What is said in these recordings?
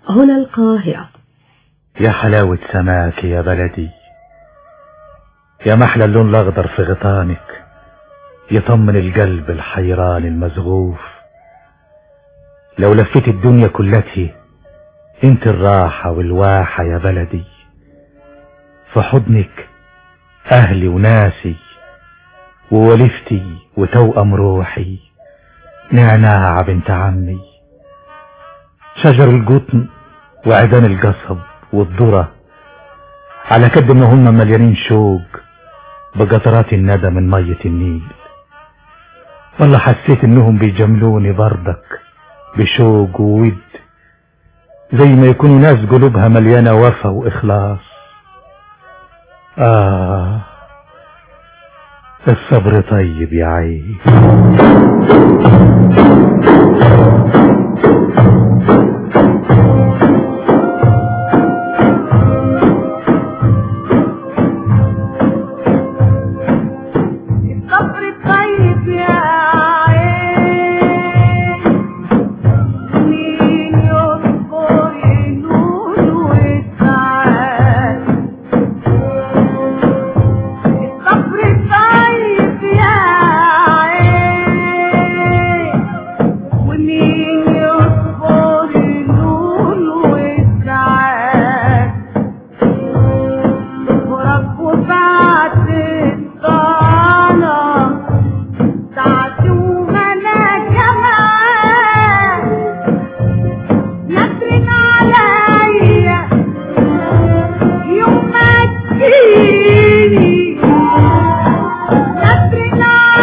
هنا القاهرة يا حلاوة سماك يا بلدي يا محلى اللون الأخضر في غطانك يطمن القلب الحيران المزغوف لو لفيت الدنيا كلتها انت الراحة والواحة يا بلدي في حضنك أهلي وناسي وولفتي وتوأم روحي نعناع بنت عمي شجر القطن وعيدان القصب والذرة على كد ما هم مليانين شوق بقطرات الندى من مية النيل والله حسيت انهم بيجملوني برضك بشوق وود زي ما يكونوا ناس قلوبها مليانة وفا واخلاص آه الصبر طيب يا عين الصبر طيب يا عين مين يصبر ينول ويسعد الصبر طيب يا عين ومين يصبر ينول ويسعد ورب بعد الطعنة تعزومنا كمان نسرن عليا يوم ما تجيني نسرن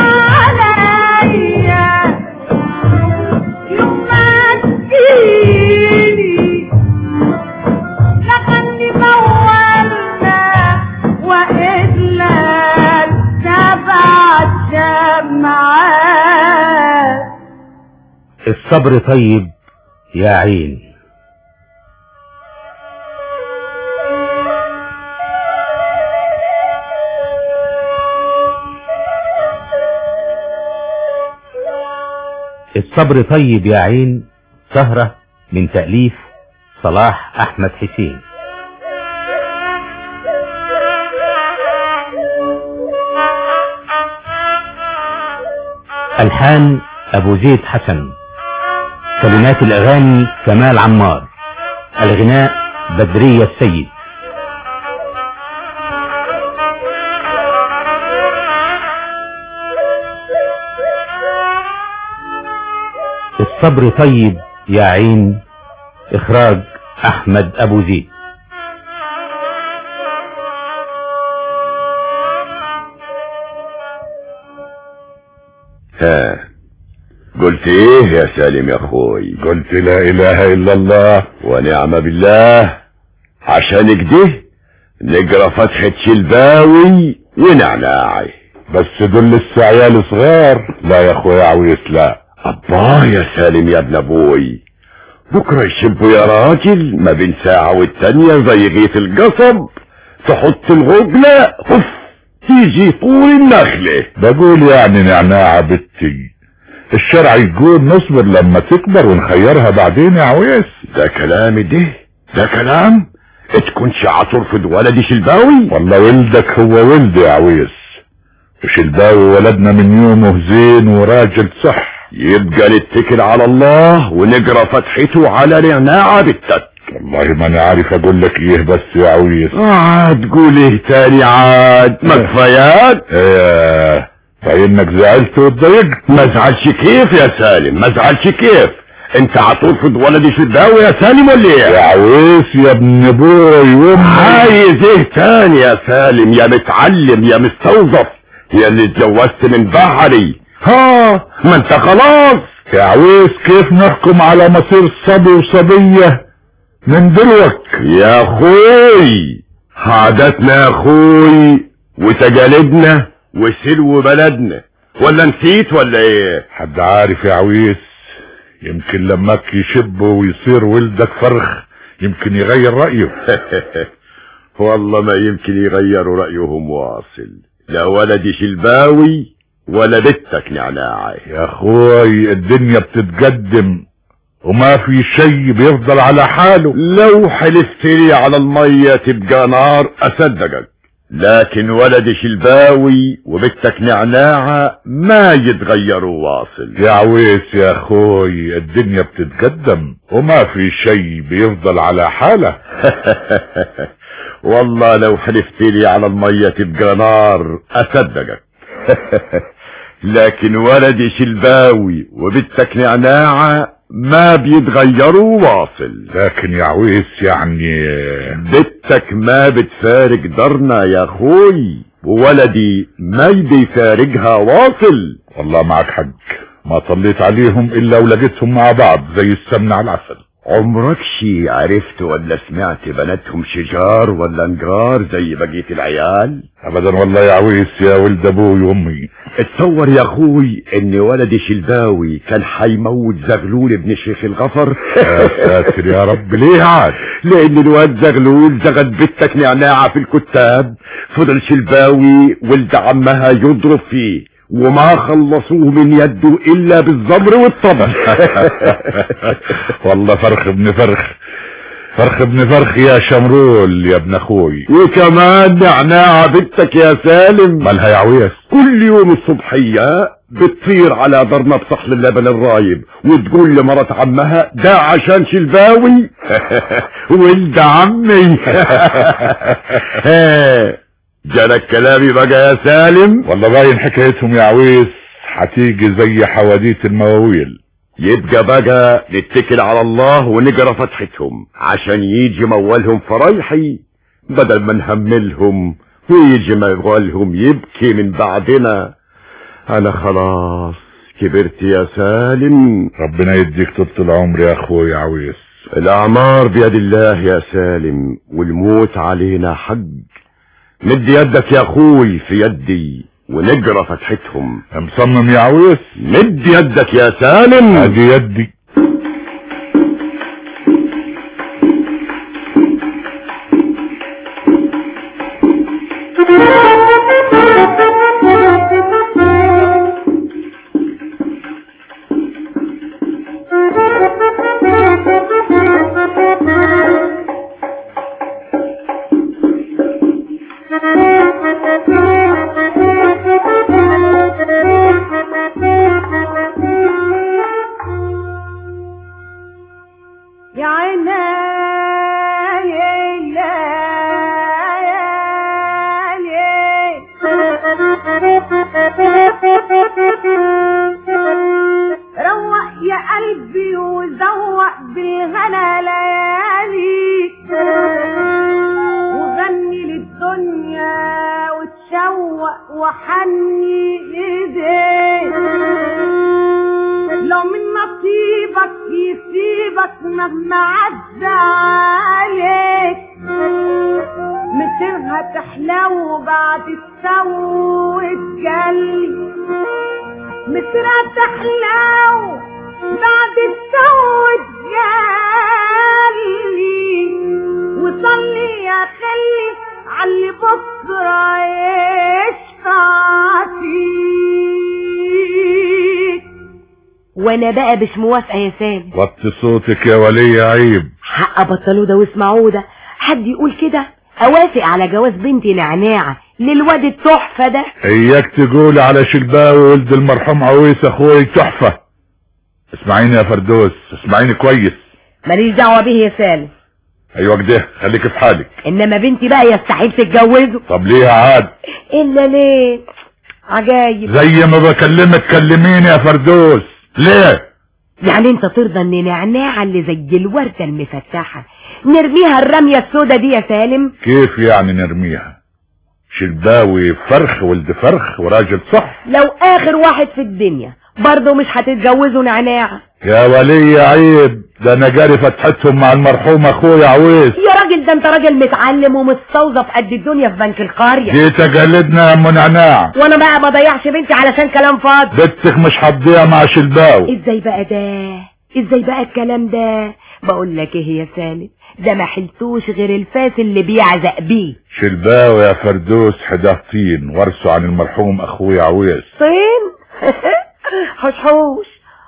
عليا يوم ما تجيني لغني مولنا وإلا سبع جمعات الصبر طيب يا عين الصبر طيب يا عين سهرة من تأليف صلاح أحمد حسين ألحان أبو زيد حسن كلمات الأغاني كمال عمار الغناء بدرية السيد الصبر طيب يا عين إخراج أحمد أبو زيد ها قلت ايه يا سالم يا اخوي قلت لا اله الا الله ونعم بالله عشان كده نقرا فتحة شلباوي ونعناعي بس دول لسه عيال صغار لا يا اخويا عويس لا الله يا سالم يا ابن ابوي بكرة يشبوا يا راجل ما بين ساعة والتانية زي غيث القصب تحط الغبلة هف تيجي طول النخلة بقول يعني نعناعة بنتي الشرع يقول نصبر لما تكبر ونخيرها بعدين يا عويس ده كلام ده ده كلام تكونش عترفض ولدي شلباوي والله ولدك هو ولدي يا عويس وشلباوي ولدنا من يومه زين وراجل صح يبقى نتكل على الله ونقرا فتحته على نعناعة بالتك والله ما انا عارف اقول لك ايه بس يا عويس عاد قول ايه تاني عاد ما كفايات ايه فانك زعلت واتضايقت ما زعلش كيف يا سالم ما زعلش كيف انت هترفض ولدي شداوي يا سالم ولا يا ايه عويس يا ابن بوي وامي عايز ايه تاني يا سالم يا متعلم يا مستوظف يا اللي اتجوزت من بحري ها ما انت خلاص يا عويس كيف نحكم على مصير صبي وصبية من دلوك يا اخوي عاداتنا يا اخوي وتجالدنا وسلو بلدنا ولا نسيت ولا ايه حد عارف يا عويس يمكن لماك يشب ويصير ولدك فرخ يمكن يغير رأيه والله ما يمكن يغيروا رأيهم واصل لا ولدي شلباوي ولا بنتك نعناعي يا اخوي الدنيا بتتقدم وما في شيء بيفضل على حاله لو حلفت لي على المية تبقى نار اصدقك لكن ولد شلباوي وبنتك نعناعة ما يتغيروا واصل يا عويس يا اخوي الدنيا بتتقدم وما في شيء بيفضل على حاله والله لو حلفت لي على المية تبقى نار اصدقك لكن ولدي شلباوي وبنتك نعناعة ما بيتغيروا واصل لكن يا عويس يعني بنتك ما بتفارق درنا يا اخوي وولدي ما بيفارقها واصل والله معك حق ما طليت عليهم الا ولقيتهم مع بعض زي السمنة على العسل عمرك شي عرفت ولا سمعت بناتهم شجار ولا نجار زي بقية العيال ابدا والله يا عويس يا ولد ابوي وامي اتصور يا اخوي ان ولدي شلباوي كان حيموت زغلول ابن الشيخ الغفر يا ساتر يا رب ليه عاد لان الواد زغلول زغد بنتك نعناعة في الكتاب فضل شلباوي ولد عمها يضرب فيه وما خلصوه من يده الا بالزمر والطبل والله فرخ ابن فرخ فرخ ابن فرخ يا شمرول يا ابن اخوي وكمان نعناعة بنتك يا سالم مالها يا عويس كل يوم الصبحية بتطير على درنا بصحن اللبن الرايب وتقول لمرات عمها ده عشان شلباوي ولد عمي جالك كلامي بقى يا سالم والله باين حكايتهم يا عويس هتيجي زي حواديت المواويل يبقى بقى نتكل على الله ونقرا فتحتهم عشان يجي مولهم فرايحي بدل ما نهملهم ويجي مولهم يبكي من بعدنا انا خلاص كبرت يا سالم ربنا يديك طول العمر يا اخوي يا عويس الاعمار بيد الله يا سالم والموت علينا حق مد يدك يا اخوي في يدي ونقرا فتحتهم مصمم يا عويس مد يدك يا سالم ادي يدي يا عيني روق يا قلبي وزوق بالغلا ليالي وغني للدنيا وتشوق وحني ايديك لو من نصيبك يسيبك مهما عدى عليك مصيرها تحلو بعد السو تجلي مصيرها تحلو بعد السو تجلي وصلي يا خلي علي بكره يشفع فيك وانا بقى مش موافقه يا سامي وطي صوتك يا ولي عيب حق بطلوا ده واسمعوه ده حد يقول كده اوافق على جواز بنتي نعناعه للواد التحفه ده اياك تقول على شلباوي ولد المرحوم عويس اخوي تحفة اسمعيني يا فردوس اسمعيني كويس ماليش دعوه به يا سالم ايوه كده خليك في حالك انما بنتي بقى يستحيل تتجوزه طب ليه عاد الا ليه عجايب زي ما بكلمك كلميني يا فردوس ليه يعني انت ترضى ان نعناعه اللي زي الورده المفتحه نرميها الرميه السودا دي يا سالم كيف يعني نرميها شلباوي فرخ ولد فرخ وراجل صح لو اخر واحد في الدنيا برضه مش هتتجوزوا نعناعه يا ولي عيب ده انا جاري فتحتهم مع المرحوم اخويا عويس يا راجل ده انت راجل متعلم ومستوظف قد الدنيا في بنك القريه جيت اجلدنا يا ام نعناع وانا بقى ما ضيعش بنتي علشان كلام فاضي بنتك مش هتضيع مع شلباوي ازاي بقى ده ازاي بقى الكلام ده بقول لك ايه يا سالم ده ما حلتوش غير الفاس اللي بيعزق بيه شلباوي يا فردوس حداه طين ورثه عن المرحوم اخويا عويس طين حشحوش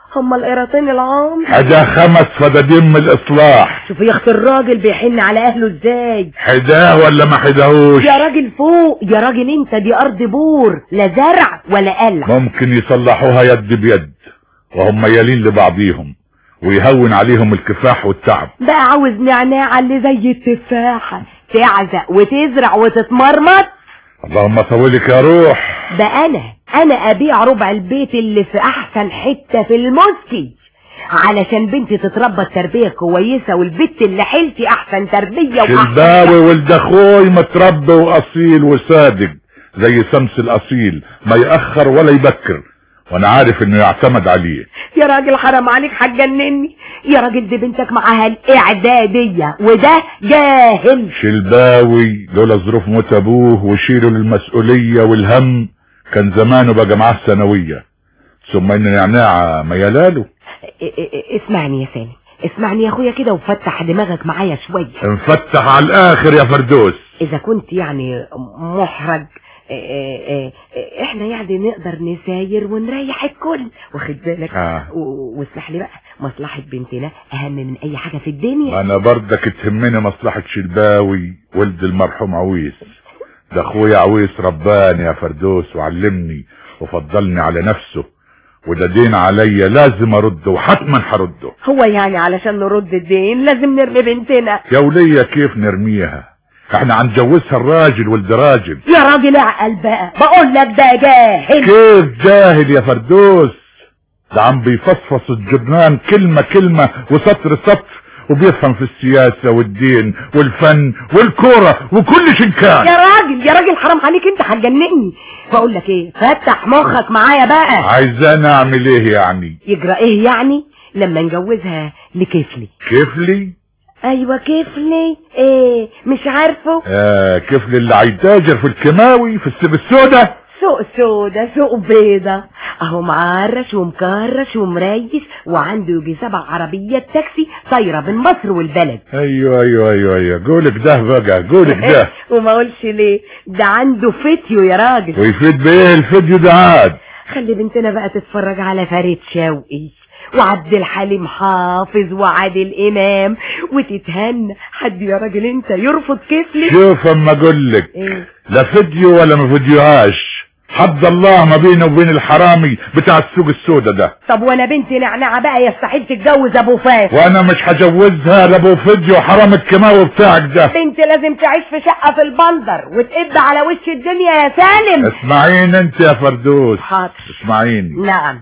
هم القراطين العام حدا خمس فدادين من الاصلاح شوف يا اخت الراجل بيحن على اهله ازاي حداه ولا ما حداهوش يا راجل فوق يا راجل انت دي ارض بور لا زرع ولا قلع ممكن يصلحوها يد بيد وهم ميالين لبعضيهم ويهون عليهم الكفاح والتعب بقى عاوز نعناع اللي زي التفاحة تعزق وتزرع وتتمرمط اللهم طولك يا روح ده انا انا ابيع ربع البيت اللي في احسن حتة في المسكي علشان بنتي تتربى تربية كويسة والبت اللي حيلتي احسن تربية شلباوي ولد اخوي متربي واصيل وصادق زي سمس الاصيل ما يأخر ولا يبكر وانا عارف انه يعتمد عليه يا راجل حرام عليك هتجنني يا راجل دي بنتك معاها الاعدادية وده جاهل شلباوي لولا ظروف موت ابوه وشيله للمسؤولية والهم كان زمانه بقى معاه ثانوية ثم ان نعناع ميلاله ا- ا- اسمعني يا سالم اسمعني يا اخويا كده وفتح دماغك معايا شوية انفتح على الاخر يا فردوس اذا كنت يعني محرج ا- ا- ا- احنا يعني نقدر نساير ونريح الكل واخد بالك آه. و- واسمح لي بقى مصلحة بنتنا اهم من اي حاجة في الدنيا انا برضك تهمني مصلحة شلباوي ولد المرحوم عويس ده اخويا عويس رباني يا فردوس وعلمني وفضلني على نفسه وده دين عليا لازم ارده وحتما هرده هو يعني علشان نرد الدين لازم نرمي بنتنا يا ولية كيف نرميها احنا هنجوزها الراجل ولد راجل يا راجل اعقل بقى بقول لك ده جاهل كيف جاهل يا فردوس ده عم بيفصفص الجبنان كلمة كلمة وسطر سطر وبيفهم في السياسة والدين والفن والكورة وكل شيء كان يا راجل يا راجل حرام عليك انت هتجنني بقول لك ايه فتح مخك معايا بقى عايزانا اعمل ايه يعني يجرى ايه يعني لما نجوزها لكفلي كيف لي ايوه كفلي ايه مش عارفه آه كيف لي اللي هيتاجر في الكيماوي في السب السودة سوق سودا سوق بيضة اهو معرش ومكرش ومريش وعنده يجي سبع عربيات تاكسي طايرة بين مصر والبلد ايوه ايوه ايوه ايوه قولك ده بقى قولك ده وما اقولش ليه ده عنده فيديو يا راجل ويفيد بايه الفيديو ده عاد خلي بنتنا بقى تتفرج على فريد شوقي وعبد الحليم حافظ وعادل امام وتتهنى حد يا راجل انت يرفض كفلك شوف اما اقولك ايه لا فيديو ولا ما فيديوهاش حد الله ما بينه وبين الحرامي بتاع السوق السوداء ده طب وانا بنتي نعنعه بقى يستحيل تتجوز ابو فاس وانا مش هجوزها لابو فيديو حرام الكيماوي بتاعك ده بنتي لازم تعيش في شقه في البندر وتقب على وش الدنيا يا سالم اسمعيني انت يا فردوس حاضر اسمعيني نعم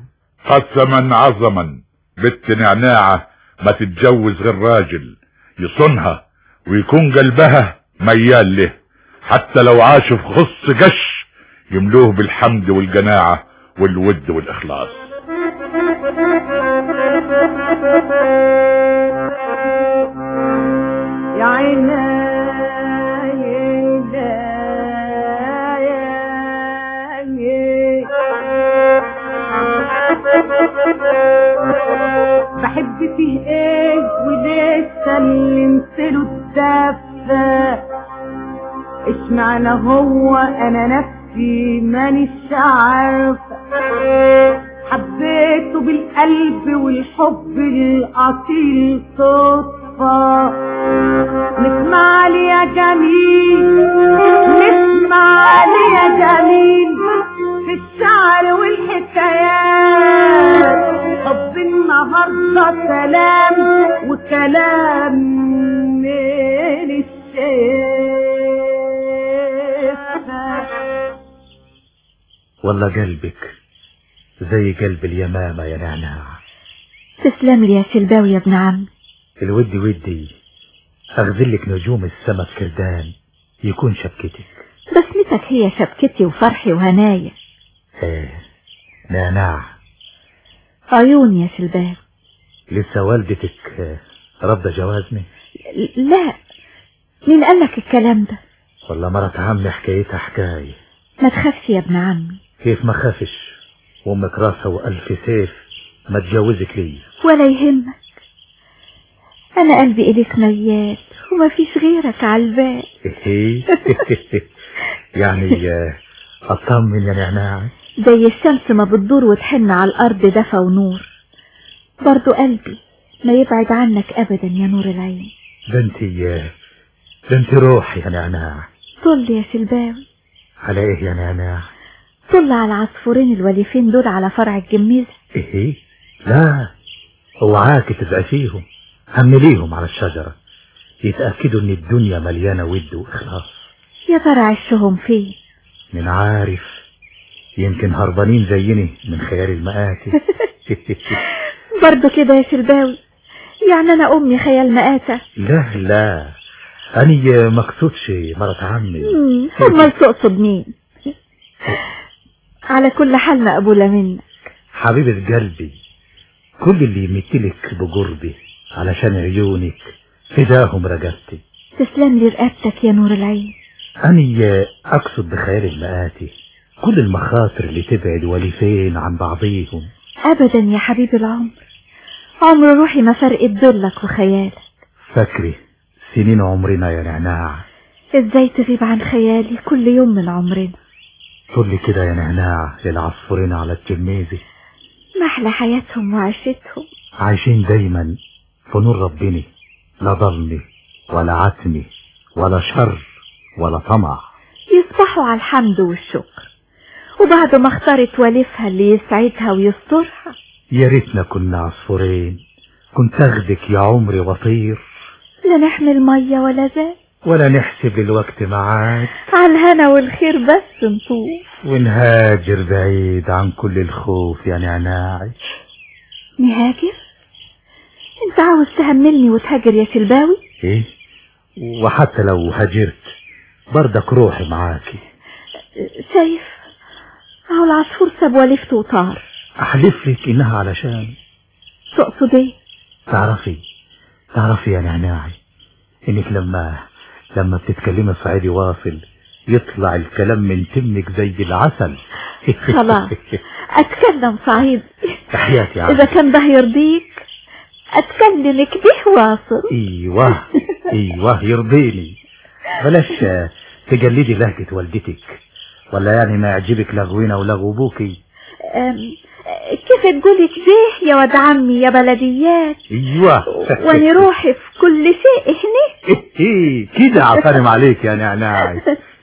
قسما عظما بنت نعناعة ما تتجوز غير راجل يصونها ويكون قلبها ميال له حتى لو عاش في خص قش يملوه بالحمد والجناعة والود والإخلاص يا عيني بحب فيه ايه وليه سلمت له الدفة اشمعنى هو انا نفسي مانيش عارفة حبيته بالقلب والحب الاصيل صدفة نسمع لي يا جميل نسمع لي يا جميل في الشعر والحكايات حب النهارده سلام وكلام من الشيخ والله قلبك زي قلب اليمامة يا نعناع تسلم لي يا شلباوي يا ابن عمي الودي ودي اغذلك نجوم السما في كردان يكون شبكتك بسمتك هي شبكتي وفرحي وهنايا ايه نعناع عيوني يا شلباوي لسه والدتك آه، رافضة جوازني لا مين قالك الكلام ده والله مرات عمي حكايتها حكاية ما تخافش يا ابن عمي كيف ما خافش وامك راسها والف سيف ما تجوزك لي ولا يهمك انا قلبي اليك ميال وما فيش غيرك على البال إيه؟ يعني آه، اطمن يا نعناع زي الشمس ما بتدور وتحن على الارض دفى ونور برضو قلبي ما يبعد عنك ابدا يا نور العين ده انت ده انت روحي يا نعناع طل يا سلباوي على ايه يا نعناع طل على العصفورين الوليفين دول على فرع الجميزة ايه لا اوعاك تبقى فيهم همليهم على الشجرة يتأكدوا ان الدنيا مليانة ود واخلاص يا ترى عشهم فين من عارف يمكن هربانين زيني من خيال المآتي برضو كده يا سلباوي يعني انا امي خيال مآتة لا لا أني مقصودش مرة عمي مم، امال تقصد مين على كل حال مقبولة منك حبيبة قلبي كل اللي يمتلك بقربي علشان عيونك فداهم رجبتي تسلم لي رقبتك يا نور العين أني أقصد بخيال المآتي كل المخاطر اللي تبعد وليفين عن بعضيهم ابدا يا حبيب العمر عمر روحي ما فرقت دلك وخيالك فاكري سنين عمرنا يا نعناع ازاي تغيب عن خيالي كل يوم من عمرنا طل كده يا نعناع للعصفورين على الجميزي محلى حياتهم وعيشتهم عايشين دايما في نور ربنا لا ظلم ولا عتم ولا شر ولا طمع يصبحوا على الحمد والشكر وبعد ما اختارت والفها اللي يسعدها ويسترها يا ريتنا كنا عصفورين كنت اخدك يا عمري وطير لا نحمل مية ولا زاد ولا نحسب الوقت معاك على الهنا والخير بس نطوف ونهاجر بعيد عن كل الخوف يا نعناعي نهاجر انت عاوز تهملني وتهاجر يا سلباوي ايه وحتى لو هاجرت بردك روحي معاكي شايف اهو العصفور ساب ولفته وطار احلف لك انها علشان تقصد ايه تعرفي تعرفي يا نعناعي انك لما لما بتتكلمي صعيدي واصل يطلع الكلام من تمك زي العسل خلاص اتكلم صعيدي تحياتي يا اذا عم كان ده يرضيك اتكلمك به واصل ايوه ايوه يرضيني بلاش آه، تجلدي لهجة والدتك ولا يعني ما يعجبك لغونا ولغو ابوكي أم، كيف تقولي كده يا ود عمي يا بلديات ايوه واني روحي في كل شيء هنا إيه، كده عفرم عليك يا نعناعي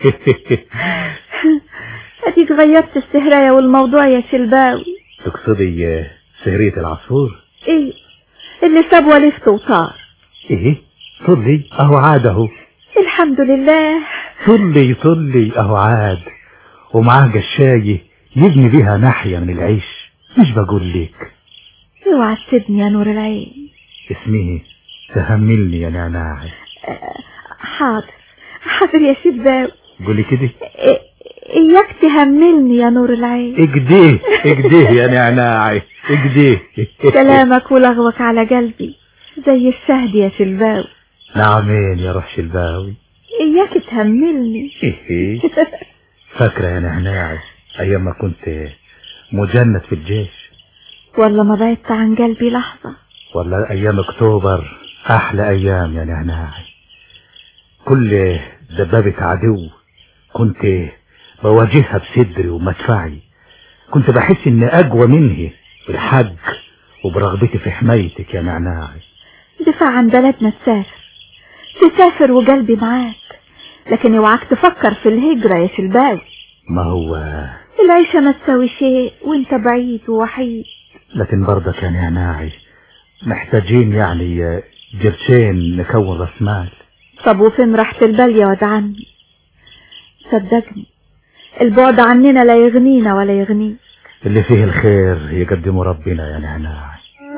اديك غيرت السهراية والموضوع يا شلباوي تقصدي آه، سهرية العصفور ايه اللي ساب ولفته وطار ايه طلي اهو عاد اهو الحمد لله طلي طلي اهو عاد ومعاه جشاية يبني بيها ناحية من العيش مش بقول لك اوعى تسيبني يا نور العين اسمه تهملني يا نعناعي حاضر حاضر يا شلباوي قولي كده إيه- اياك تهملني يا نور العين اجديه اجديه يا نعناعي اجديه كلامك ولغوك على قلبي زي الشهد يا شلباوي نعمين يا روح شلباوي اياك تهملني إيه. فاكرة يا نعناعي ايام ما كنت مجند في الجيش والله ما بعدت عن قلبي لحظة ولا ايام اكتوبر احلى ايام يا نعناعي كل دبابة عدو كنت بواجهها بصدري ومدفعي كنت بحس اني اقوى منه بالحج وبرغبتي في حمايتك يا نعناعي دفاع عن بلدنا تسافر تسافر وقلبي معاك لكن اوعاك تفكر في الهجرة يا شلباوي ما هو العيشة ما تساوي شيء وانت بعيد ووحيد لكن برضك يا نعناعي محتاجين يعني جرشين نكون راس مال طب وفين راحة البال يا واد عمي صدقني البعد عننا لا يغنينا ولا يغنيك اللي فيه الخير يقدمه ربنا يا نعناعي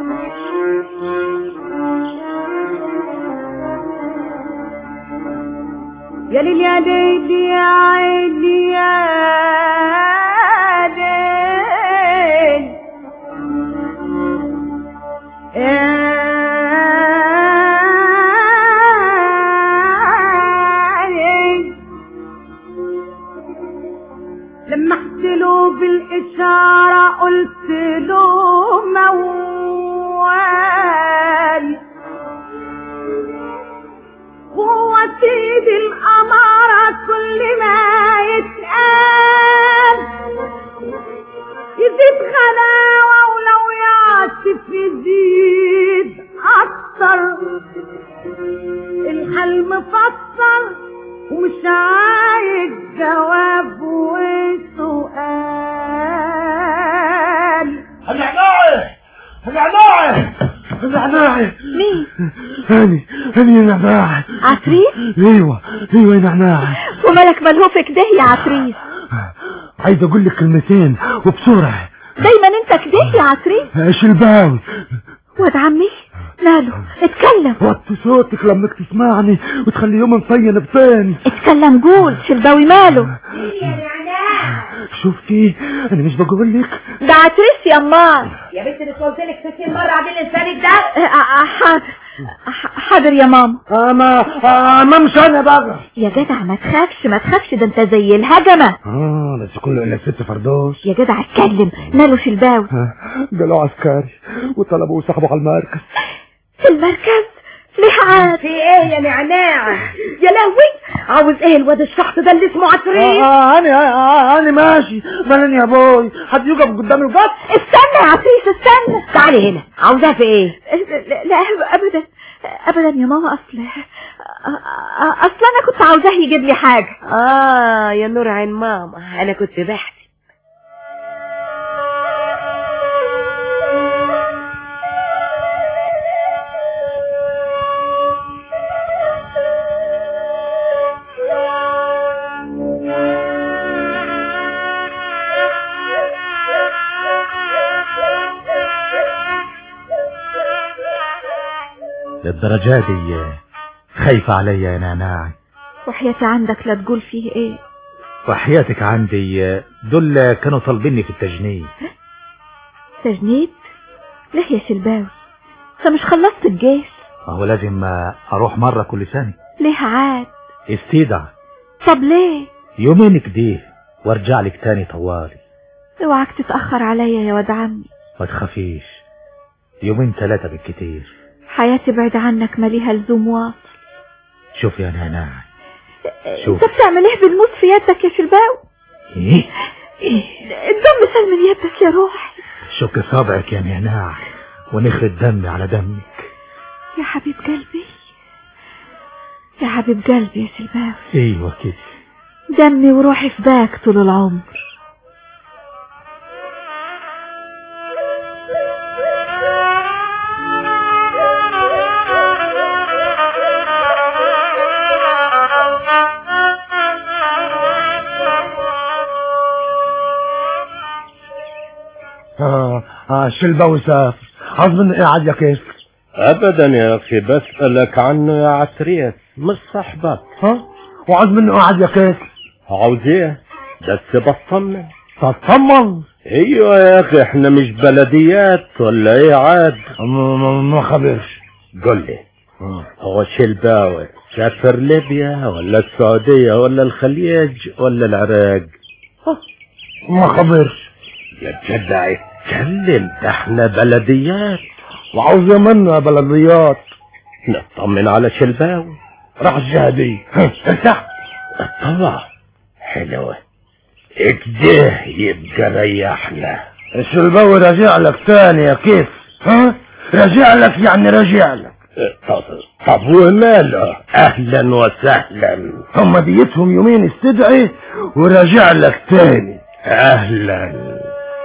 يا ليل يا ليل يا عيني يا ليل يا ليل لمحت له بالإشارة قلت له موال وهو سيد الأمارة كل ما يتقال يزيد خلاوة ولو يعطف يزيد اكتر الحل مفسر ومش عايز جواب وسؤال العناعي العناعي العناعي مين هاني هاني يا نعناع عفريت ايوه ايوه يا نعناع ومالك ملهوف كده يا عفريت عايز اقول لك كلمتين وبسرعه دايما انت كده يا عفريت شلباوي واد عمي ماله اتكلم وطي صوتك لما تسمعني وتخلي يوم مصين بتاني اتكلم قول شلباوي ماله شفتي انا مش بقول لك ده عتريس يا امال يا بنت مش قلت لك 60 مره عدل لسانك ده اه، اه، حاضر ح- حاضر يا ماما اما اما مش انا بقى يا جدع ما تخافش ما تخافش ده انت زي الهجمة اه بس كله الا ست فردوس يا جدع اتكلم ماله شلباوي قالوا عسكري وطلبوا صاحبه على المركز في المركز ليه عاد في ايه يا نعناع يا لهوي عاوز ايه الواد الشخص ده اللي اسمه عفريت اه انا آه انا ماشي مالين يا بوي حد يقف قدام القط استنى يا عفريت استنى تعالي هنا عاوزاه في ايه لا, لا ابدا ابدا يا ماما اصل اصل انا كنت عاوزاه يجيب لي حاجه اه يا نور عين ماما انا كنت بحث للدرجة دي خايفة عليا يا نعناع وحياتي عندك لا تقول فيه ايه وحياتك عندي دول كانوا طالبيني في التجنيد تجنيد ليه يا شلباوي انت مش خلصت الجيش ما هو لازم اروح مرة كل سنة ليه عاد استيدع طب ليه يومين كده وارجع لك تاني طوالي اوعك تتاخر عليا يا واد عمي ما تخافيش يومين ثلاثة بالكتير حياتي بعيد عنك ماليها لزوم واصل شوف يا نعناع شوف. انت بتعمل ايه بالموت في يدك يا شلباوي ايه الدم سال من يدك يا روحي شك صابعك يا نعناع ونخرج دمي على دمك يا حبيب قلبي يا حبيب قلبي يا شلباوي ايوه كده دمي وروحي فداك طول العمر اه اه شلبة سافر عاوز مني قاعد يا كيف ابدا يا اخي بسألك عنه يا عتريس مش صاحبك ها وعاوز مني قاعد يا كيف عاوز ايه بس بطمن تطمن ايوه يا اخي احنا مش بلديات ولا ايه عاد ما- ما ما خبرش قل لي هو شلباوي سافر ليبيا ولا السعودية ولا الخليج ولا العراق ما خبرش يا جدع اتكلم ده احنا بلديات وعاوز منه بلديات نطمن على شلباوي راح الجهدي ارتاح طبعا حلوة اكده يبقى ريحنا الشلباوي راجع لك تاني يا كيف ها راجع لك يعني راجع لك طب, طب وماله اهلا وسهلا هم ديتهم يومين استدعي وراجع لك تاني اهلا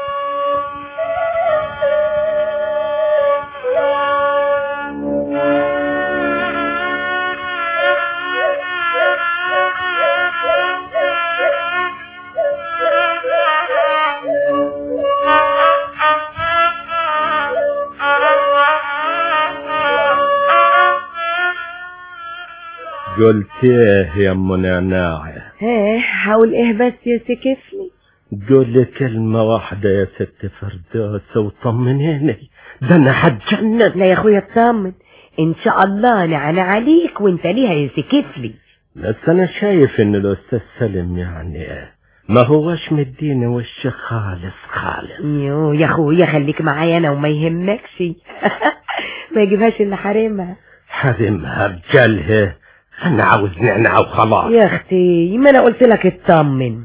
قلت ايه يا ام نعناع ايه هقول ايه بس يا سكفني قول لي كلمة واحدة يا ست فردوس وطمنيني ده انا هتجنن لا يا اخويا اطمن ان شاء الله نعنى عليك وانت ليها يا سكفلي بس انا شايف ان الاستاذ سلم يعني ما هوش مديني وش خالص خالص يو يا اخويا خليك معايا انا وما يهمكش ما يجيبهاش الا حريمها حرمها بجلها انا عاوز نعنع وخلاص يا اختي ما انا قلت لك اطمن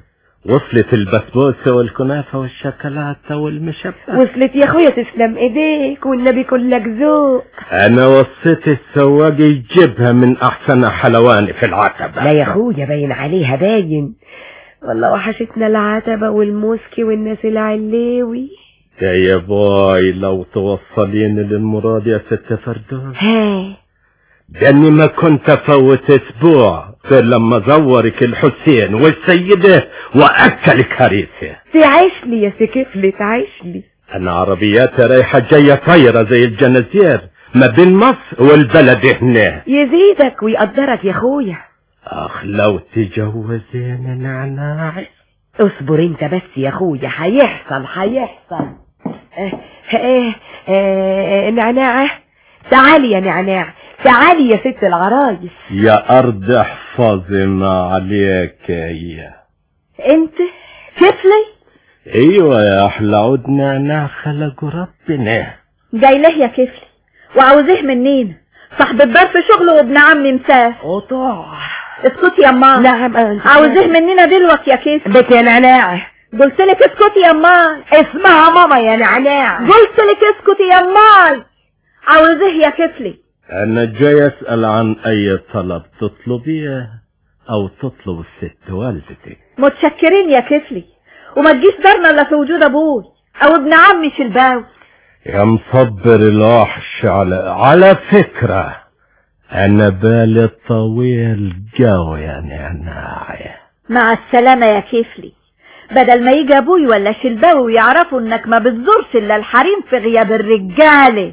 وصلت البسبوسة والكنافة والشوكولاتة والمشبك وصلت يا اخويا تسلم ايديك والنبي كلك ذوق انا وصيت السواق يجيبها من احسن حلواني في العتبة لا يا اخويا باين عليها باين والله وحشتنا العتبة والموسكي والناس العليوي يا يا باي لو توصلين للمراد يا ست فردوس ها لاني ما كنت افوت اسبوع غير لما زورك الحسين والسيدة واكلك هريسة تعيش لي يا سكفلي تعيش لي انا عربياتي رايحة جاية طايرة زي الجنازير ما بين مصر والبلد هنا يزيدك ويقدرك يا اخويا اخ لو تجوزين نعناعي اصبر انت بس يا اخويا هيحصل هيحصل اه اه اه نعناعة تعالي يا نعناع تعالي يا ست العرايس يا ارض احفظي ما عليك يا انت كفلي ايوه يا احلى عود نعناع خلق ربنا جاي له يا كفلي وعاوزيه منينا صاحب الدار في شغله وابن عمي مسافر قطع اسكتي يا ماما نعم انت عاوزيه مننا دلوقتي يا كفلي بيت يا نعناع قلت لك اسكتي يا ماي اسمها ماما يا نعناع قلت لك اسكتي يا ماي عاوزيه يا كفلي انا جاي اسأل عن اي طلب تطلبيه او تطلب الست والدتك متشكرين يا كفلي وما تجيش دارنا الا في وجود ابوي او ابن عمي شلباوي يا مصبر الوحش على على فكرة انا بالي طويل جو يا نعناع مع السلامة يا كفلي بدل ما يجي ابوي ولا شلباوي ويعرفوا انك ما بتزورش الا الحريم في غياب الرجالة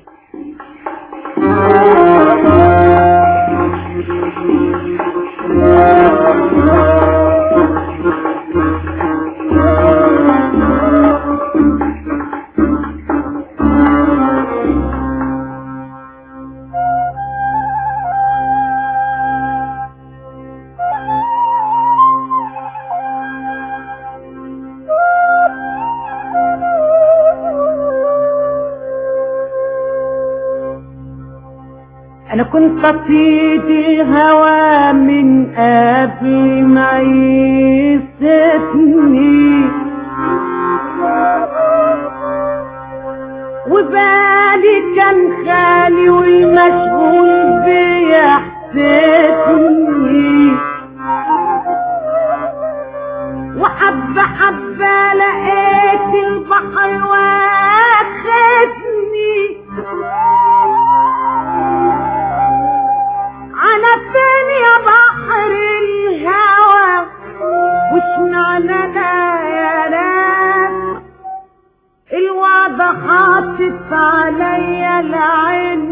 انا كنت اطيد الهوى من قبل ما يستني وبالي كان خالي والمشغول بيحسدني وحبة حبة لقيت البحر واخدني على فين يا بحر الهوى وش معنى ده يا ناس الوعد حاطط عليا العين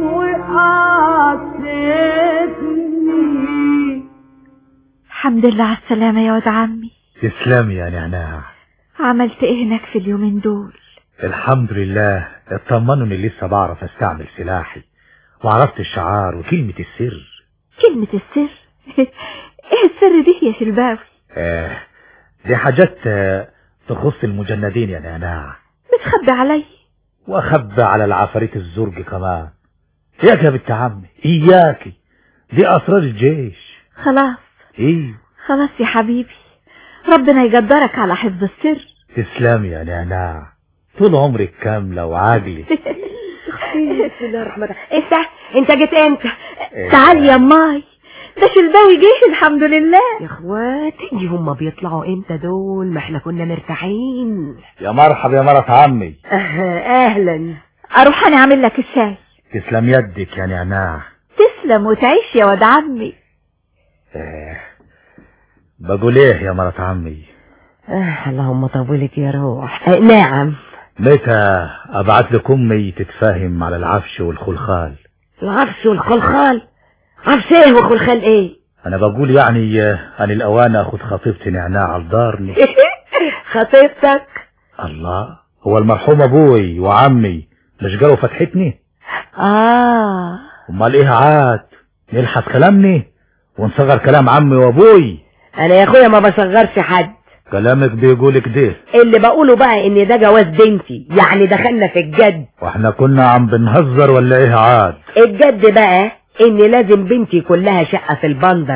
وقاصدني الحمد لله على السلامة يا واد عمي تسلمي يا نعناع عملت ايه هناك في اليومين دول الحمد لله اطمنوا اني لسه بعرف استعمل سلاحي وعرفت الشعار وكلمة السر كلمة السر ايه السر دي يا شلباوي آه دي حاجات آه، تخص المجندين يا نعناع بتخبي علي واخبى على العفاريت الزرج كمان ياك يا بنت عمي اياكي دي اسرار الجيش خلاص ايه خلاص يا حبيبي ربنا يقدرك على حفظ السر تسلمي يا نعناع طول عمرك كاملة وعاجلة بسم الله الرحمن الرحيم انت انت جيت امتى تعال يا ماي ده شلباوي جه الحمد لله يا اخواتي هم بيطلعوا امتى دول ما احنا كنا مرتاحين يا مرحب يا مرة عمي اه اهلا اروح انا اعمل لك الشاي تسلم يدك يا نعناع تسلم وتعيش يا واد عمي آه. بقول ايه يا مرة عمي آه اللهم طولك يا روح آه نعم متى ابعت لك امي تتفاهم على العفش والخلخال العفش والخلخال عفش ايه وخلخال ايه انا بقول يعني آه، ان الاوان اخد خطيبتي نعناع على الدار خطيبتك الله هو المرحوم ابوي وعمي مش جروا فتحتني اه امال ايه عاد نلحس كلامني ونصغر كلام عمي وابوي انا يا اخويا ما بصغرش حد كلامك بيقول كده اللي بقوله بقى ان ده جواز بنتي يعني دخلنا في الجد واحنا كنا عم بنهزر ولا ايه عاد الجد بقى ان لازم بنتي كلها شقة في البندر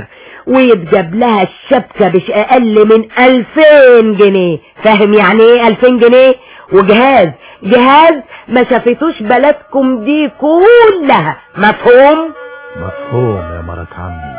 ويتجاب لها الشبكة مش اقل من الفين جنيه فاهم يعني ايه الفين جنيه وجهاز جهاز ما شافتوش بلدكم دي كلها مفهوم مفهوم يا مرات عمي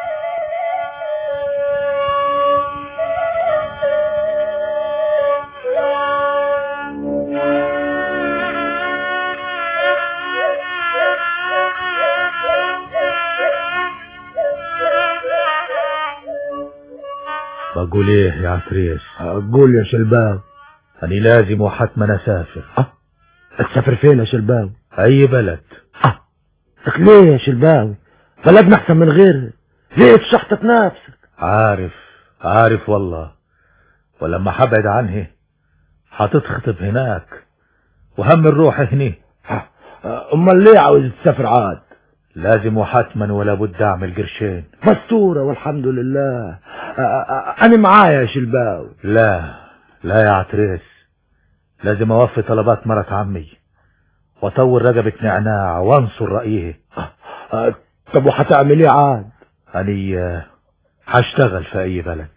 بقول ايه يا عتريس قول يا شلباوي أنا لازم وحتما أسافر أه تسافر فين يا شلباوي أي بلد أه لك ليه يا شلباوي بلدنا أحسن من غيرها ليه تشحطت نفسك عارف عارف والله ولما حبعد عنه هتتخطب هناك وهم الروح هنا أه، أمال ليه عاوز تسافر عاد لازم وحتما ولا بد أعمل قرشين مستورة والحمد لله أه، أه، أنا معايا يا شلباوي لا لا يا عتريس لازم أوفي طلبات مرت عمي وأطور رقبة نعناع وانصر رأيه أه، طب وهتعمل ايه عاد أني آه، هشتغل في أي بلد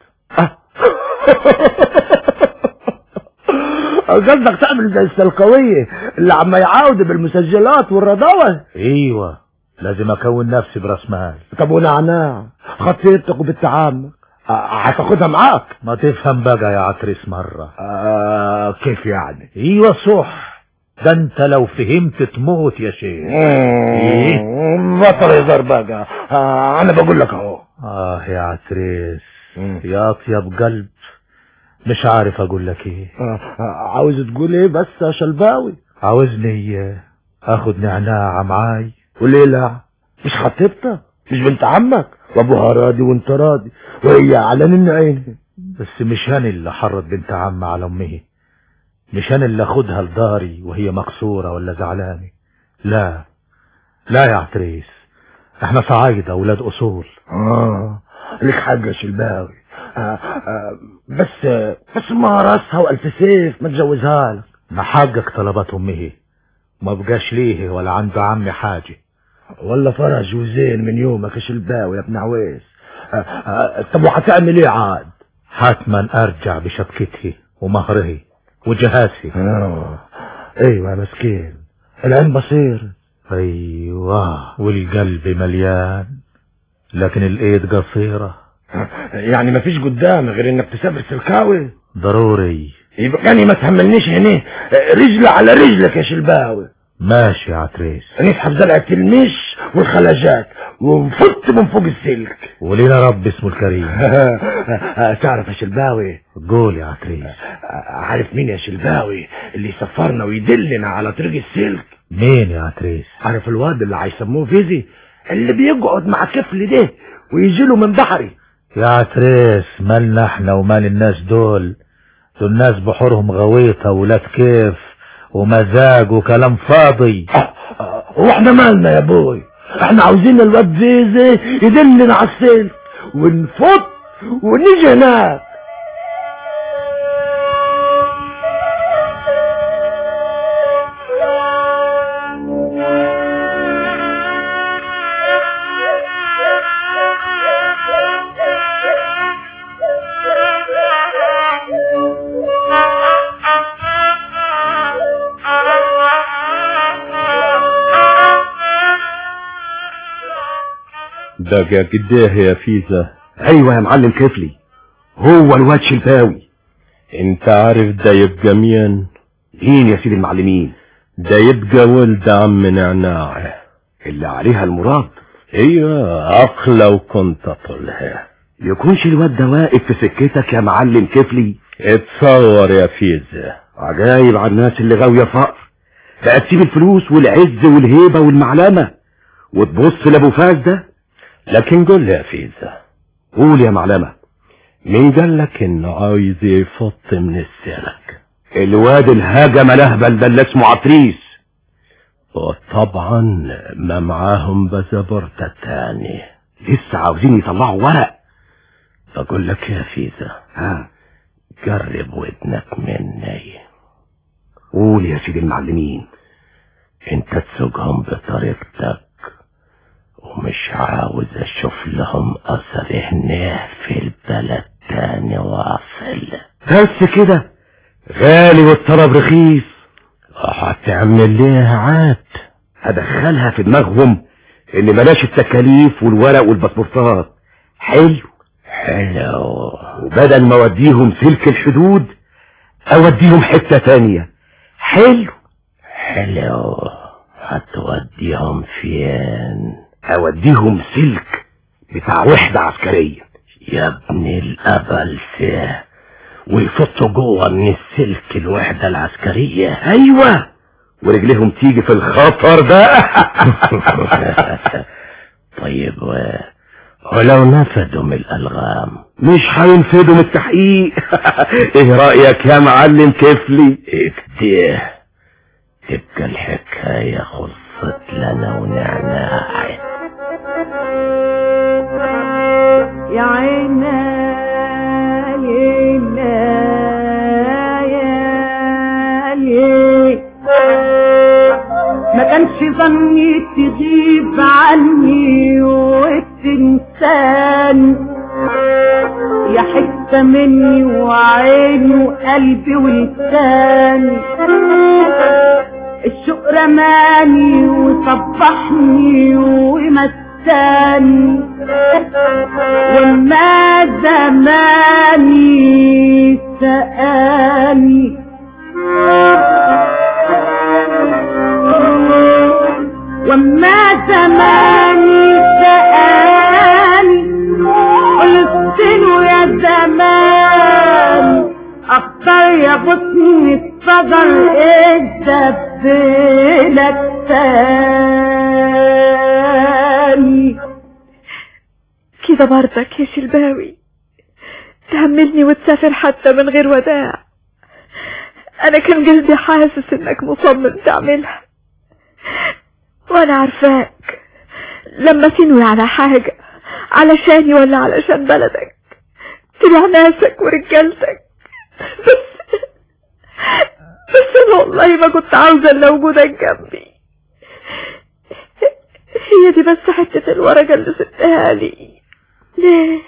قصدك تعمل زي السلقوية اللي عم يعاود بالمسجلات والرضاوة أيوة لازم أكون نفسي برأس مال طب ونعناع خطيتك وبنت عمك أه، هتاخدها معاك ما تفهم بقى يا عتريس مرة آه كيف يعني ايوه صح ده انت لو فهمت تموت يا شيخ ايه بطل هزار بقى آه انا بقول لك اهو اه يا عتريس يا اطيب قلب مش عارف اقول لك ايه آه آه، عاوز تقول ايه بس يا شلباوي عاوزني اخد نعناع معاي وليه لا مش خطيبتك مش بنت عمك وابوها راضي وانت راضي وهي على عينها بس مش انا اللي حرض بنت عم على امه مش انا اللي اخدها لداري وهي مكسورة ولا زعلانة لا لا يا عتريس احنا صعايدة اولاد اصول اه لك حاجة يا شلباوي آه آه بس بس ما راسها والف سيف ما تجوزها لك نحقق طلبات امه ما بقاش ليه ولا عنده عمي حاجة ولا فرج وزين من يومك يا شلباوي يا ابن عويس آه آه طب وهتعمل ايه عاد حتما ارجع بشبكتي ومهره وجهازي آه. ايوه يا مسكين العين بصير ايوه والقلب مليان لكن الايد قصيرة يعني ما فيش قدام غير انك تسافر سلكاوي ضروري يبقى يعني ما تحملنيش هنا رجل على رجلك يا شلباوي ماشي يا عتريس نسحب زرعة المش والخلاجات ونفط من فوق السلك ولينا رب اسمه الكريم تعرف يا شلباوي قول يا عتريس عارف مين يا شلباوي اللي يسفرنا ويدلنا على طريق السلك مين يا عتريس عارف الواد اللي هيسموه فيزي اللي بيقعد مع كفل ده ويجي له من بحري يا عتريس مالنا احنا ومال الناس دول دول ناس بحورهم غويطة ولاد كيف ومزاج وكلام فاضي آه، آه، واحنا مالنا يا بوي احنا عاوزين الواد زيزي يدلنا على السلك ونفط ونيجي هناك بقى قديه يا فيزا ايوه يا معلم كفلي هو الواد شلباوي انت عارف ده يبقى مين مين يا سيدي المعلمين ده يبقى ولد عم نعناع اللي عليها المراد ايوه عقل لو كنت طلها يكونش الواد ده واقف في سكتك يا معلم كفلي اتصور يا فيزا عجايب على الناس اللي غاوية فقر بقى تسيب الفلوس والعز والهيبة والمعلمة وتبص لابو فاز ده لكن قول لي يا فيزا قول يا معلمة مين قال لك انه عايز يفط من السلك الواد الهجم الاهبل ده اللي اسمه عتريس وطبعا ما معاهم بزبرتة تاني لسه عاوزين يطلعوا ورق بقول لك يا فيزا ها جرب ودنك مني قول يا سيدي المعلمين انت تسوقهم بطريقتك ومش عاوز اشوف لهم اثر هنا في البلد تاني واصل بس كده غالي والطلب رخيص هتعمل ايه عاد هدخلها في دماغهم ان بلاش التكاليف والورق والباسبورتات حلو حلو وبدل ما اوديهم سلك الحدود اوديهم حتة تانية حلو حلو هتوديهم فين اوديهم سلك بتاع وحدة عسكرية يا ابن الابل فيه ويفطوا جوه من السلك الوحدة العسكرية ايوه ورجليهم تيجي في الخطر ده طيب و... ولو نفدوا من الالغام مش هينفدوا من التحقيق ايه رأيك يا معلم كفلي اكده تبقى الحكاية خلصت لنا ونعناع يا عينا ينا يا ليه ما كانش ظني تغيب عني وتنساني يا حتة مني وعيني وقلبي ولساني الشوق رماني وصبحني ومساني وما زماني سألني وما زماني سألني قلت له يا زمان اختار يا بطن الصدر اتدبلك تاني كده برضك يا شلباوي تهملني وتسافر حتى من غير وداع انا كان قلبي حاسس انك مصمم تعملها وانا عارفاك لما تنوي على حاجة علشاني ولا علشان بلدك تبع ناسك ورجالتك بس بس انا والله ما كنت عاوزة الا وجودك جنبي هي دي بس حتة الورقة اللي سبتها لي ليه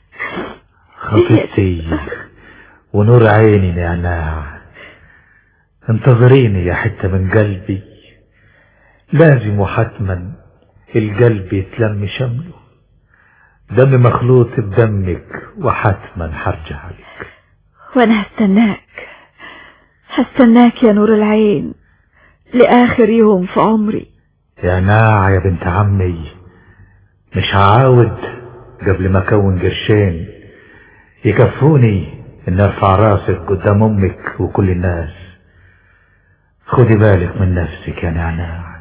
خطيبتي ونور عيني نعناع انتظريني يا حتة من قلبي لازم وحتما القلب يتلم شمله دم مخلوط بدمك وحتما حرجع عليك وانا هستناك هستناك يا نور العين لآخر يوم في عمري يا ناع يا بنت عمي مش هعاود قبل ما اكون قرشين يكفوني ان ارفع راسك قدام امك وكل الناس خدي بالك من نفسك يا نعناع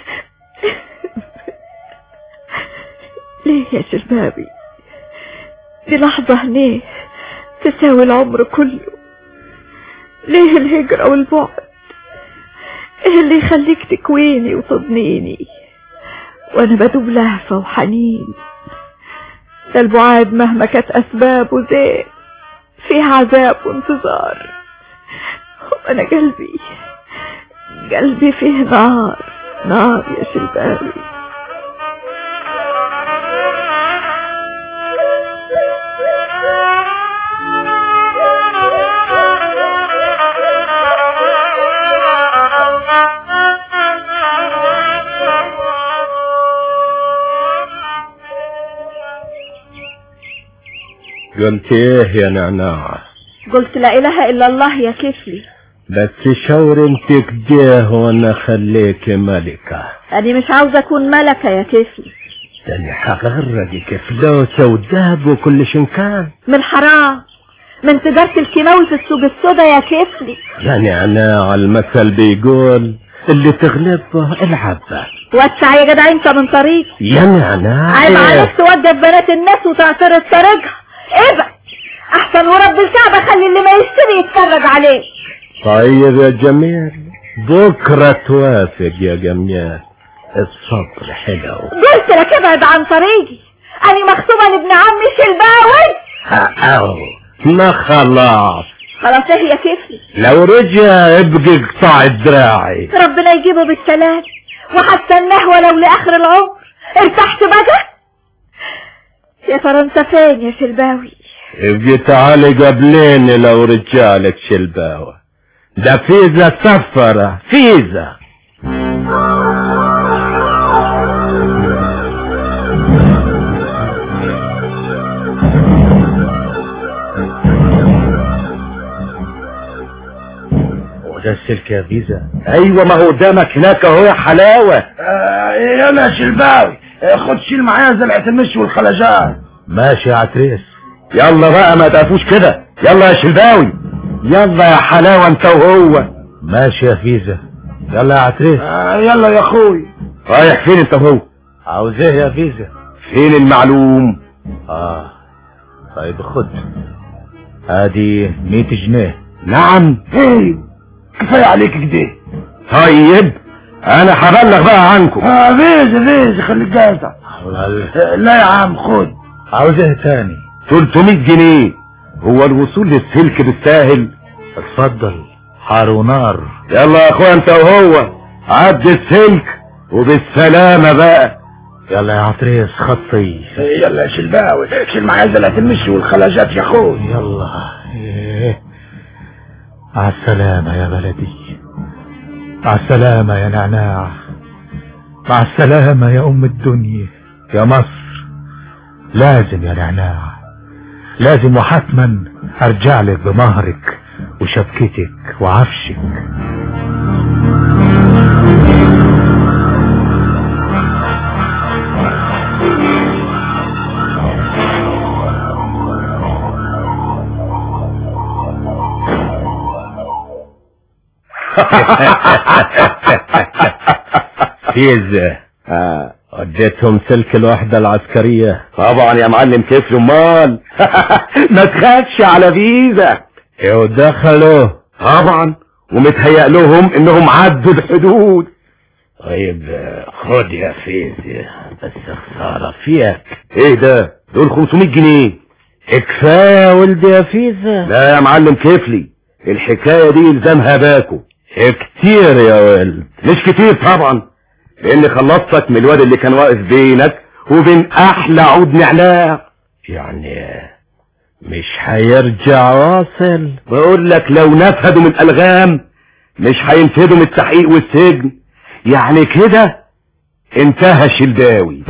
ليه يا شبابي دي لحظة هنيه تساوي العمر كله ليه الهجرة والبعد ايه اللي يخليك تكويني وتضنيني وانا بدوب لهفة وحنين ده البعاد مهما كانت اسبابه زين فيه عذاب وانتظار وانا قلبي قلبي فيه نار نار يا شلباوي قلت ايه يا نعناع قلت لا اله الا الله يا كفلي بس شاور انت كده وانا خليك ملكة انا مش عاوزة اكون ملكة يا كفلي ده اللي حغرقك فلوسة وذهب وكل شنكان من حرام من تجارة الكيماوي في السوق السودا يا كفلي يا نعناع المثل بيقول اللي تغلبه العبه وسع يا جدع انت من طريق يا نعناع عيب عليك توقف بنات الناس وتعترض طريقها ابعد احسن ورب الكعبة خلي اللي ما يشتري يتفرج عليه طيب يا جميل بكرة توافق يا جميل الصبر حلو قلت لك ابعد عن طريقي انا مخطوبة لابن عمي شلباوي أو ما خلاص خلاص ايه يا كفلي لو رجع ابقى قطع دراعي ربنا يجيبه بالسلام وهستناه ولو لاخر العمر ارتحت بقى يا فرنسا فين يا شلباوي ابقي تعالي قبليني لو رجالك شلباوة ده فيزا سفرة فيزا وده السلك يا فيزا ايوه ما هو قدامك هناك اهو يا حلاوة آه يلا شلباوي آه، خد شيل معايا زلعة المشي والخلجات ماشي يا عتريس يلا بقى ما تقفوش كده يلا يا شلباوي يلا يا حلاوة انت وهو ماشي يا فيزا يلا يا عتريس آه يلا يا اخوي رايح فين انت وهو عاوز ايه يا فيزا فين المعلوم اه طيب خد ادي 100 جنيه نعم ايه كفاية عليك كده طيب انا هبلغ بقى عنكم اه فيز فيز خليك جاهزة والله آه، لا يا عم خد عاوز ايه تاني 300 جنيه هو الوصول للسلك بالساهل اتفضل حار ونار يلا يا اخويا انت وهو عد السلك وبالسلامة بقى يلا يا عتريس خطي آه، يلا يا شلباوي شيل معايا زلعة المشي والخلجات يا اخوي يلا إيه. مع السلامة يا بلدي مع السلامة يا نعناع مع السلامة يا أم الدنيا يا مصر لازم يا نعناع لازم وحتما أرجع لك بمهرك وشبكتك وعفشك فيز آه. وديتهم سلك الوحدة العسكرية طبعا يا معلم كيف امال ما تخافش على فيزا ودخلوا طبعا ومتهيأ لهم انهم عدوا الحدود طيب خد يا فيز بس خسارة فيك ايه ده دول 500 جنيه كفاية يا ولدي يا فيزا لا يا معلم كيفلي الحكاية دي يلزمها باكو كتير يا ولد مش كتير طبعا لاني خلصتك من الواد اللي كان واقف بينك وبين احلى عود نعناع يعني مش هيرجع واصل بقول لك لو نفذوا من الالغام مش هينفذوا من التحقيق والسجن يعني كده انتهى شلداوي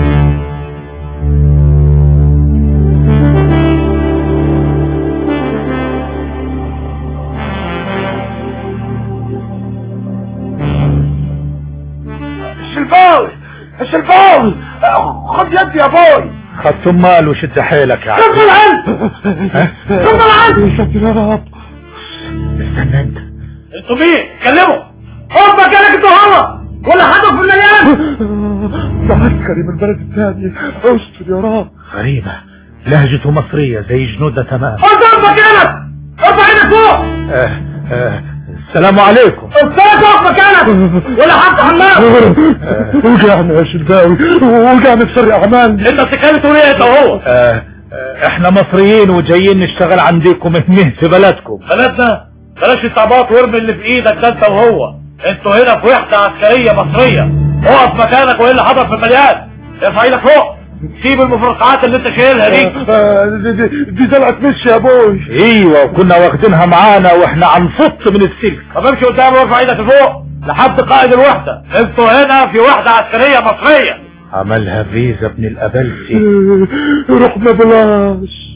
الشلباوي الشلباوي آه، خد يدي يا بوي خدت مال وشد حيلك يا كفر عتريس العلم كفر العلم يا رب استنى انت انتوا مين كلموا خد مكانك انت وهو ولا حدث في المليان ده عسكري من البلد الثاني استر يا رب غريبة لهجته مصرية زي جنودنا تمام خد مكانك ارفع ايدك فوق آه آه السلام عليكم استاذ اقف مكانك ولا حتى حمام وجعنا يا شلباوي وجعنا في سر اعمال انت بتتكلم تقول ايه انت وهو آه آه احنا مصريين وجايين نشتغل عندكم هنا في بلدكم بلدنا بلاش التعباط وارمي اللي في ايدك ده انت وهو انتوا هنا في وحده عسكريه مصريه اقف مكانك وايه اللي حصل في المليان ارفع ايدك فوق سيب المفرقعات اللي انت شايلها دي دي زلعة مش يا ابوي ايوه وكنا واخدينها معانا واحنا هنفط من السلك طب امشي قدام وارفع ايدك لفوق لحد قائد الوحده انتوا هنا في وحده عسكريه مصريه عملها فيزا ابن الابلسي رحنا بلاش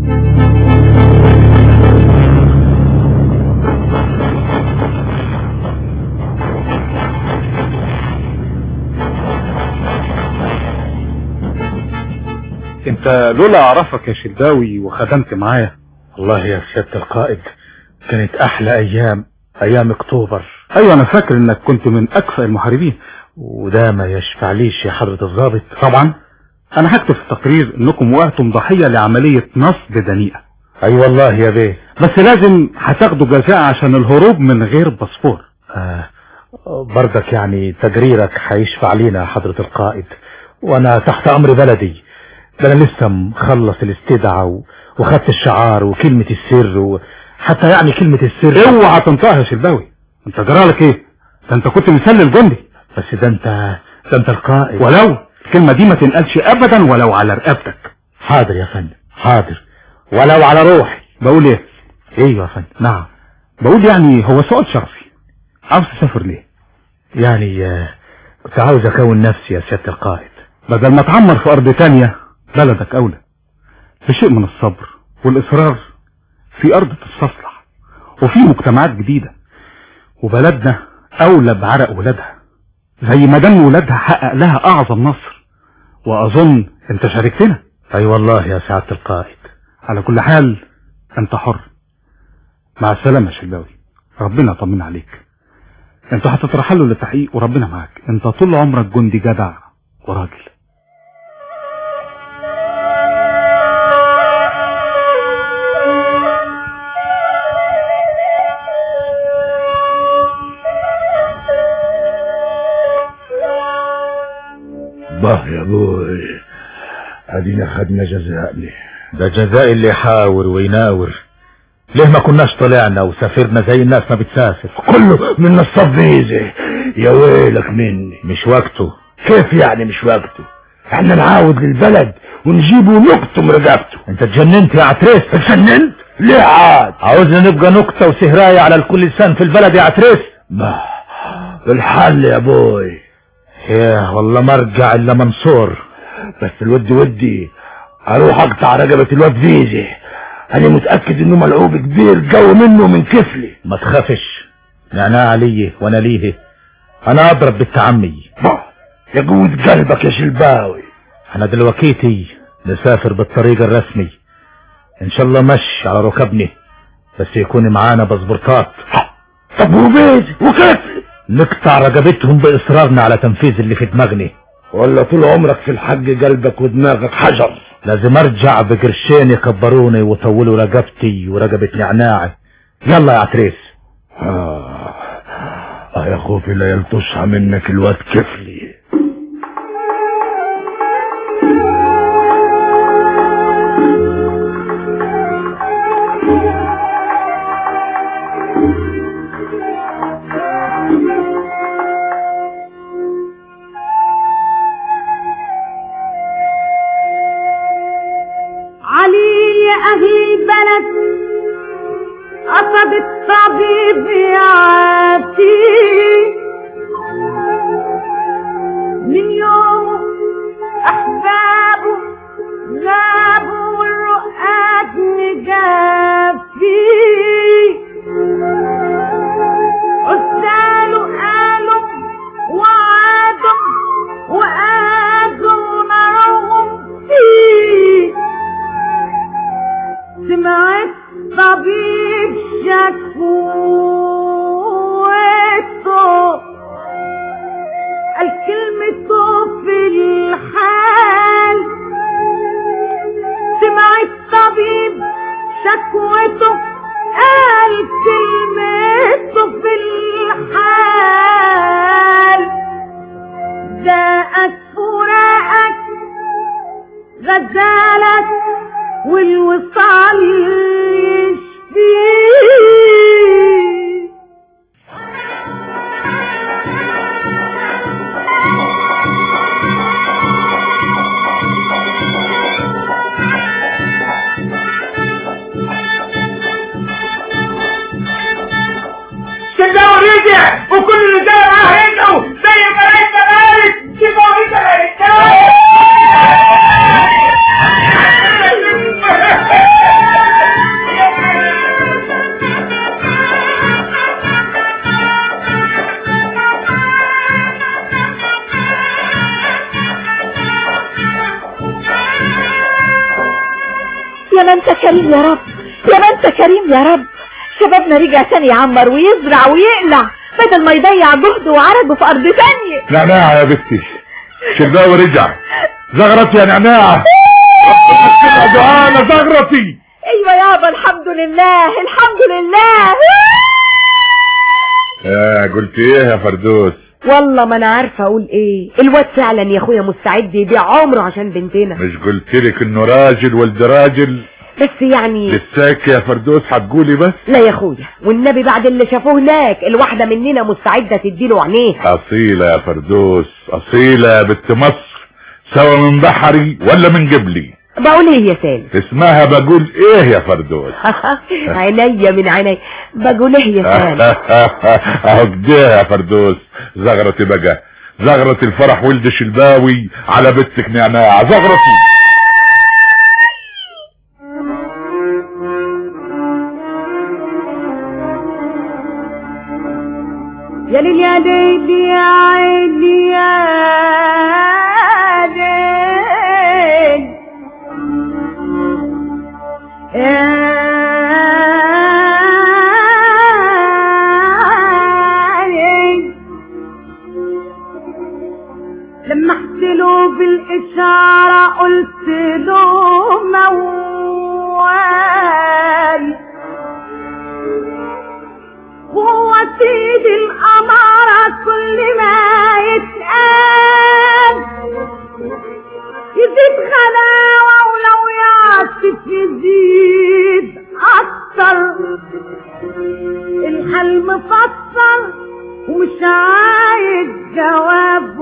انت لولا اعرفك يا شلباوي وخدمت معايا والله يا سيادة القائد كانت احلى ايام ايام اكتوبر ايوه انا فاكر انك كنت من اكفأ المحاربين وده ما يشفعليش يا حضرة الضابط طبعا انا هكتب في التقرير انكم وقعتم ضحية لعملية نصب دنيئة اي أيوة والله يا بيه بس لازم هتاخدوا جزاء عشان الهروب من غير باسبور آه برضك يعني تجريرك هيشفع لينا يا حضرة القائد وانا تحت امر بلدي ده انا لسه مخلص الاستدعاء و- وخدت الشعار وكلمة السر وحتى يعني كلمة السر اوعى تنطقها يا شلباوي انت جرالك ايه ده انت كنت مسلل جندي بس ده انت ده انت القائد ولو الكلمة دي ما تنقلش ابدا ولو على رقبتك حاضر يا فندم حاضر ولو على روحي بقول ايه ايوه يا فندم نعم بقول يعني هو سؤال شرفي عاوز تسافر ليه يعني آه، كنت عاوز اكون نفسي يا سيادة القائد بدل ما تعمر في ارض تانية بلدك اولى بشيء من الصبر والاصرار في ارض تستصلح وفي مجتمعات جديدة وبلدنا اولى بعرق ولادها زي ما دم ولادها حقق لها اعظم نصر واظن انت شاركتنا اي أيوة والله يا سعادة القائد على كل حال انت حر مع السلامة يا شلباوي ربنا يطمن عليك انتوا هتترحلوا للتحقيق وربنا معاك انت طول عمرك جندي جدع وراجل bah يا ابوي ادينا خدنا جزائنا ده جزاء اللي يحاور ويناور ليه ما كناش طلعنا وسافرنا زي الناس ما بتسافر كله من نصاب فيزا يا ويلك مني مش وقته كيف يعني مش وقته احنا نعاود للبلد ونجيبه نقطم رقبته انت اتجننت يا عتريس اتجننت ليه عاد عاوزنا نبقى نكتة وسهراية على الكل لسان في البلد يا عتريس bah الحل يا ابوي يا والله ما ارجع الا منصور بس الود ودي اروح اقطع رقبة الواد فيزي انا متأكد انه ملعوب كبير جو منه من كفلي ما تخافش نعناع عليه وانا ليه انا اضرب بنت عمي bah يا قوة قلبك يا شلباوي انا دلوقتي نسافر بالطريق الرسمي ان شاء الله مش على ركبني بس يكون معانا باسبورتات طب وفيزي وكفلي نقطع رقبتهم باصرارنا على تنفيذ اللي في دماغنا ولا طول عمرك في الحق قلبك ودماغك حجر لازم ارجع بقرشين يكبروني ويطولوا رقبتي ورقبة نعناعي يلا يا عتريس آه. آه يا خوفي لا يلطشها منك الواد كفلي علي يا أهل البلد قصد الطبيب يعافي من يوم أحبابه غابوا والرقاد نجافي عزاله قالوا وعادوا وقادوا نارهم فيه سمعت طبيب شكوته قال كلمته في الحال سمعت طبيب شكوته قال كلمته في الحال داءت فراقك غزالك والوصال يشفيه شجاع رجع وكل اللي جاي معاه رجعوا زي ما انت قالت شجاع رجع يا رجاله يا ما انت كريم يا رب يا ما انت كريم يا رب شبابنا رجع تاني يعمر ويزرع ويقلع بدل ما يضيع جهده وعرقه في ارض تانية نعناع يا بنتي شلباوي رجع زغرتي يا نعناع دعانا زغرتي ايوه يابا الحمد لله الحمد لله يا قلت ايه يا فردوس والله ما انا عارفه اقول ايه الواد فعلا يا اخويا مستعد يبيع عمره عشان بنتنا مش قلت لك انه راجل ولد راجل بس يعني لساك يا فردوس هتقولي بس لا يا اخويا والنبي بعد اللي شافوه هناك الواحده مننا مستعده تديله عينيها اصيلة يا فردوس اصيلة يا بنت مصر سوا من بحري ولا من جبلي بقول ايه يا سالم اسمها بقول ايه يا فردوس عينيا من عيني بقول ايه يا سالم اهو كده يا فردوس زغرتي بقى زغرة الفرح ولد شلباوي على بنتك نعناع زغرتي يا ليل يا ليل يا عيني يا ليل يا ليل لمحت له بالإشارة قلت له موال وهو سيد الأمارة كل ما يتقال يزيد غلاوة ولو يعطف يزيد أكتر الحل مفصل ومش عايز جواب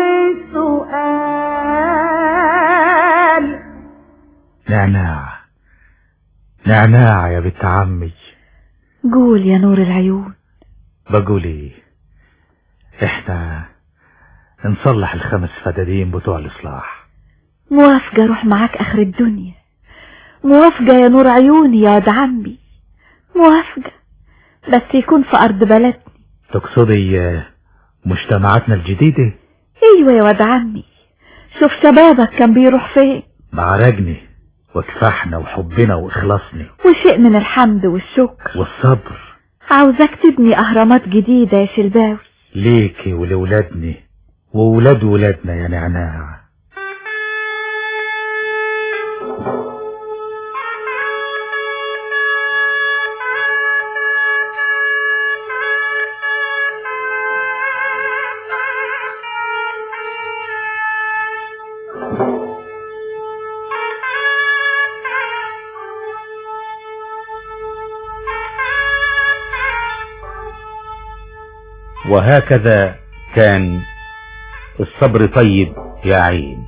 وسؤال نعناع نعناع يا بنت عمي قول يا نور العيون بقول ايه احنا نصلح الخمس فدادين بتوع الاصلاح موافقة اروح معاك اخر الدنيا موافقة يا نور عيوني يا واد عمي موافقة بس يكون في ارض بلدنا تقصدي آه، مجتمعاتنا الجديدة ايوه يا واد عمي شوف شبابك كان بيروح فين بعرجني وكفاحنا وحبنا واخلاصنا وشيء من الحمد والشكر والصبر عاوزاك تبني اهرامات جديدة يا شلباوي ليكي ولولادني وولاد ولادنا يا نعناع وهكذا كان الصبر طيب يا عين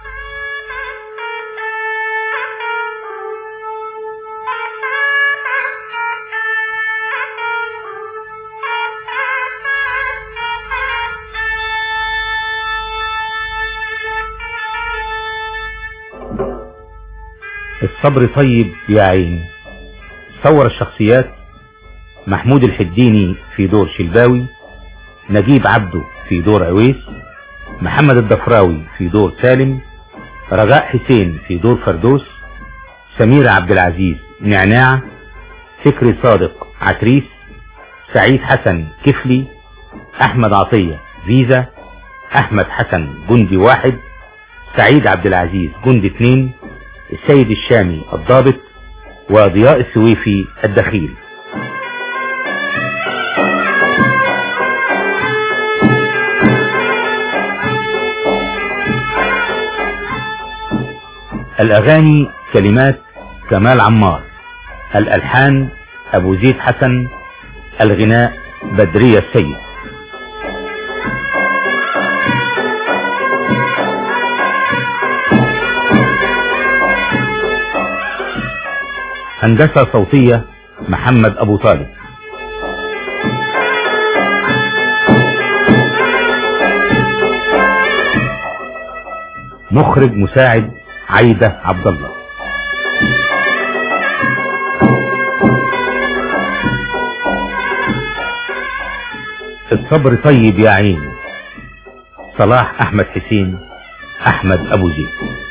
الصبر طيب يا عين صور الشخصيات محمود الحديني في دور شلباوي نجيب عبده في دور عويس محمد الضفراوي في دور سالم رجاء حسين في دور فردوس سمير عبد العزيز نعناع فكري صادق عتريس سعيد حسن كفلي احمد عطية فيزا احمد حسن جندي واحد سعيد عبد العزيز جندي اثنين السيد الشامي الضابط وضياء السويفي الدخيل الأغاني كلمات كمال عمار الألحان أبو زيد حسن الغناء بدرية السيد هندسة صوتية محمد أبو طالب مخرج مساعد عايدة عبد الله الصبر طيب يا عين صلاح احمد حسين احمد ابو زيد